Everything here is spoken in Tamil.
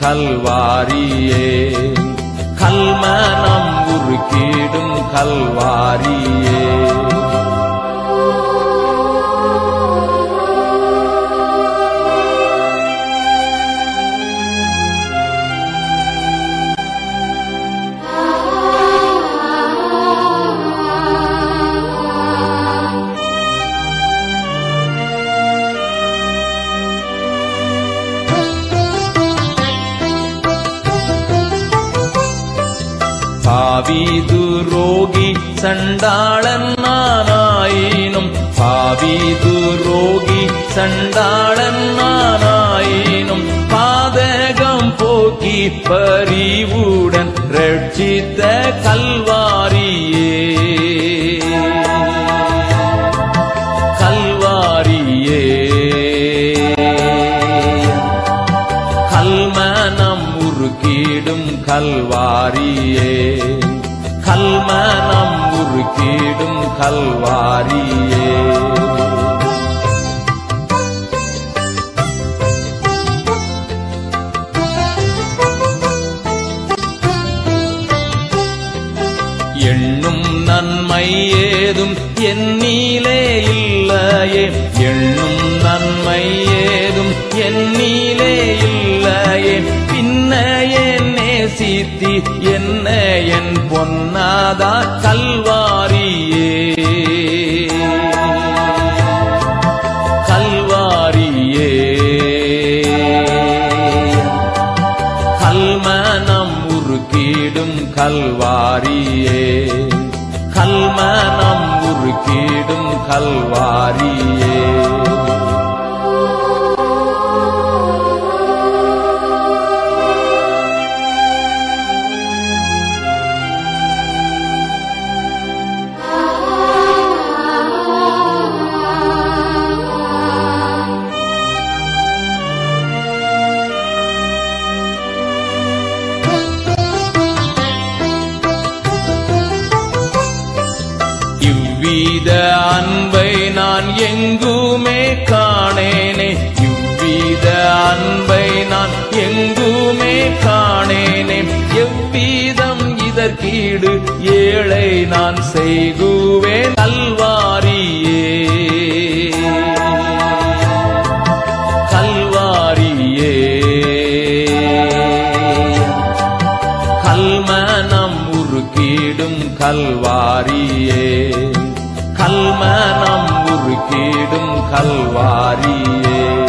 கல்வாரியே கல்மனம் உருக்கிடும் கல்வாரியே பாவிது ரோகி சண்டாளன் நானாயினும் பாவிது ரோகி சண்டாளன் நானாயினும் பாதகம் போக்கி பரிவுடன் ரட்சித்த கல்வாரியே கல்வாரியே கல்மனம் உருக்கிடும் கல்வாரியே கல்மனம் உருக்கிடும் கல்வாரியே எண்ணும் நன்மை ஏதும் என்னிலே இல்லையே எண்ணும் நன்மை ஏதும் என்னிலே இல்லையே பின்ன என் நேசித்தி என்ன என் பொன்னாதா கல்வாரியே கல்வாரியே கல்மனம் உருக்கிடும் கல்வாரியே கல்மனம் உருக்கிடும் கல்வாரியே இவ்வித அன்பை நான் எங்குமே காணேனே இவ்வித அன்பை நான் எங்குமே காணேனே எவ்விதம் இதற்கீடு ஏழை நான் செய்குவேன் கல்வாரியே கல்வாரியே கல்மனம் உருக்கிடும் கல்வாரியே கல்மனம் உருக்கிடும் கல்வாரியே